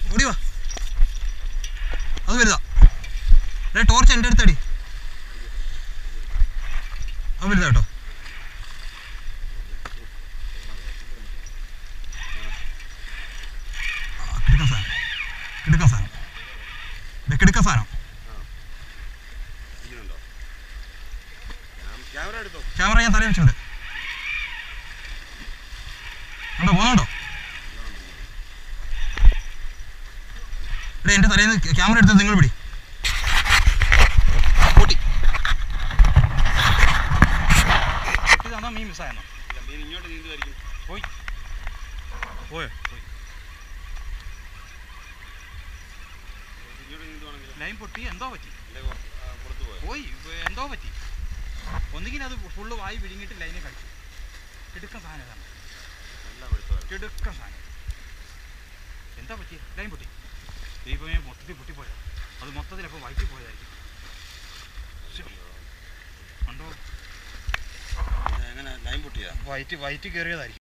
ഓടി വാ അത് വലുതാ ഡേ ടോർച്ച് എൻ്റെ അടുത്തടി അത് വലുതാ കേട്ടോ ആ, കിടുക്കൻ സാധനം കിടുക്കൻ സാധനം ദേ കിടുക്കൻ സാധനം ഇരിക്കുന്നുണ്ടോ ക്യാമറ എടുത്തോ ക്യാമറ ഞാൻ തലയിൽ വെച്ചിട്ടുണ്ട് കണ്ടോ പോകുന്നുണ്ടോ ഇവിടെ എൻ്റെ തലയിൽ നിന്ന് ക്യാമറ എടുത്ത് നിങ്ങൾ പിടി പൊട്ടി ഇതാണോ മീൻ മിസ്സായെന്നോ ഇല്ല, മീൻ ഇങ്ങോട്ട് നീന്തുമായിരിക്കും പോയി പോയോ പോയി ഇങ്ങോട്ട് നീന്തുവാണെങ്കിൽ ലൈൻ പൊട്ടി എന്തോ പറ്റി എൻ്റെ പുറത്ത് പോയോ പോയി ഇപ്പൊ എന്തോ പറ്റി ഒന്നുകിൽ അത് ഫുള്ള് വായി വിഴുങ്ങിയിട്ട് ലൈനെ കടിച്ചു കിടുക്കൻ സാധനം ഇതാണ് നല്ല വെളുത്തമായിരുന്നു കിടുക്കൻ സാധനം എന്താ പറ്റി ലൈൻ പൊട്ടി ദൈവമേ മൊത്തത്തിൽ പൊട്ടിപ്പോയോ അത് മൊത്തത്തിൽ അപ്പോൾ വയറ്റി പോയതായിരിക്കും ശ്ശോ. കണ്ടോ എങ്ങനെ ലൈൻ പൊട്ടിയതാ വയറ്റ് വയറ്റ് കയറിയതായിരിക്കും